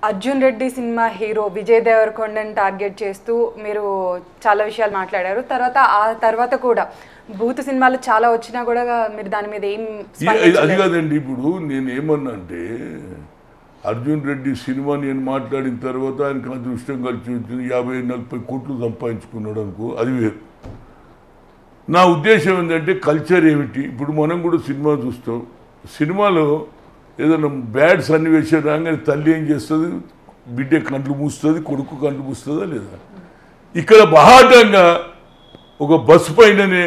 అర్జున్ రెడ్డి సినిమా హీరో విజయ్ దేవరకొండని టార్గెట్ చేస్తూ మీరు చాలా విషయాలు మాట్లాడారు తర్వాత ఆ తర్వాత కూడా భూత సినిమాలు చాలా వచ్చినా కూడా మీరు దాని మీద ఏం ఈ- అది స్పందించలేదు. కాదండి ఇప్పుడు నేను ఏమన్నా అంటే అర్జున్ రెడ్డి సినిమా నేను మాట్లాడిన తర్వాత ఆయనకు అదృష్టం కలిసి వచ్చింది యాభై నలభై కోట్లు సంపాదించుకున్నాడు అనుకో అది వేరు నా ఉద్దేశం ఏంటంటే కల్చర్ ఏమిటి ఇప్పుడు మనం కూడా సినిమా చూస్తాం సినిమాలో ఏదైనా బ్యాడ్ సన్నివేశం రాగానే తల్లి ఏం చేస్తుంది బిడ్డ కంట్లు మూస్తుంది కొడుకు కంట్లు మూస్తుందా లేదా ఇక్కడ బహాటంగా ఒక బస్సు పైననే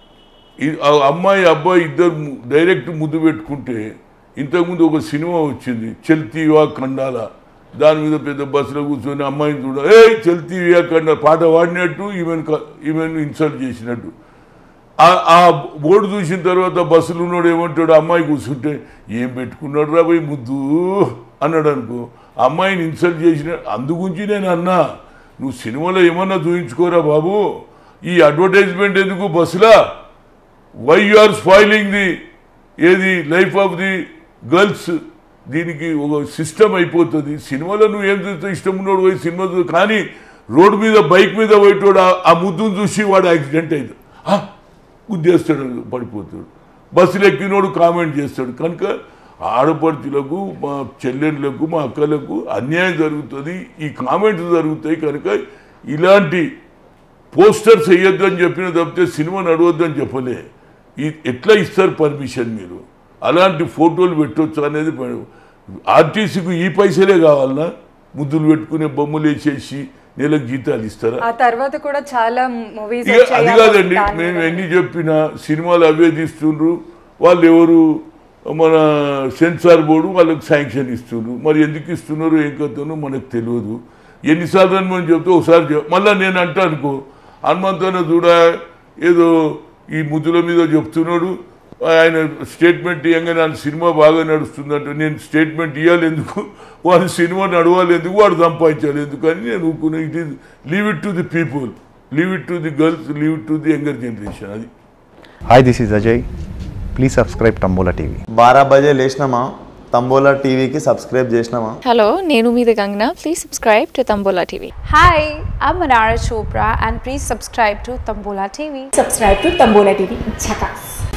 ఈ- ఆ అమ్మాయి అబ్బాయి ఇద్దరు ము- డైరెక్ట్ ముద్దు పెట్టుకుంటే ఇంతకుముందు ఒక సినిమా వచ్చింది చల్తీవా కండాల దాని మీద పెద్ద బస్సులో కూర్చొని అమ్మాయిని చూడ ఏ చల్తీవా కండాల పాట పాడినట్టు ఈమెను క- ఈమెను ఇన్సల్ట్ చేసినట్టు ఆ- ఆ బోర్డు చూసిన తర్వాత బస్సులో ఉన్నాడు ఏమంటాడు అమ్మాయి కూర్చుంటే ఏం పెట్టుకున్నాడు రా పోయి ముద్దు అన్నాడు అనుకో అమ్మాయిని ఇన్సల్ట్ చేసిన అందుగురించి నేను అన్నా నువ్వు సినిమాలో ఏమన్నా చూయించుకోరా బాబు ఈ అడ్వర్టైజ్మెంట్ ఎందుకు బస్సులా why you are spoiling the ఏది లైఫ్ ఆఫ్ ది గర్ల్స్ దీనికి ఒక సిస్టమ్ అయిపోతుంది సినిమాలో నువ్వు ఏం చూస్తావు ఇష్టం ఉన్నాడు పోయి సినిమా చూ కానీ రోడ్డు మీద బైక్ మీద పోయేటోడు ఆ- ఆ ముద్దును చూసి వాడు యాక్సిడెంట్ అయింది "ఆ, గుద్దేస్తాడు పడిపోతాడు బస్సులు ఎక్కినోడు కామెంట్ చేస్తాడు కనుక ఆడపడుచులకు మా చెల్లెళ్ళకు మా అక్కలకు అన్యాయం జరుగుతుంది ఈ కామెంట్స్ జరుగుతాయి కనుక ఇలాంటి పోస్టర్స్ వేయొద్దు అని చెప్పిన తప్పితే సినిమా నడవద్దు అని చెప్పలే ఈ ఎట్లా ఇస్తారు పర్మిషన్ మీరు అలాంటి ఫోటోలు పెట్టొచ్చు అనేది ప- ఆర్టీసీకి ఈ పైసలే కావాలనా ముద్దులు పెట్టుకునే బొమ్మలు వేసేసి నెలకు జీతాలు ఇస్తారా ఆ తర్వాత కూడా చాలా మూవీస్ ఇక అది కాదండి మేము ఎన్ని చెప్పినా సినిమాలు అవే తీస్తుండ్రు వాళ్ళు ఎవరు మన సెన్సార్ బోర్డు వాళ్ళకి శాంక్షన్ ఇస్తుండ్రు మరి ఎందుకు ఇస్తున్నారు ఏం కథనో మనకు తెలియదు ఎన్నిసార్లు అని మనం చెప్తే ఒకసారి చెప్ మళ్ళీ నేను అంటా అనుకో హనుమంతన చూడ ఏదో ఈ ముద్దుల మీద చెప్తున్నాడు ఆయన స్టేట్మెంట్ ఇవ్వగానే ఆయన సినిమా బాగా నడుస్తుందంటే నేను స్టేట్మెంట్ ఇవ్వాలి ఎందుకు వాడి సినిమా నడవాలి ఎందుకు వాడు సంపాదించాలి ఎందుకు అని నేను ఊరుకునే it is leave it to the people leave it to the girls leave it to the younger generation అది hi this is Ajay please subscribe Tambola TV బారా బజే లేచినామా తంబోలా టీవీకి సబ్స్క్రైబ్ చేసినామా Hello, నేను మీ Gangna. Please subscribe to Tambola TV. Hi, I'm Manara Chopra and please subscribe to Tambola TV. subscribe to Tambola TV. Chakas.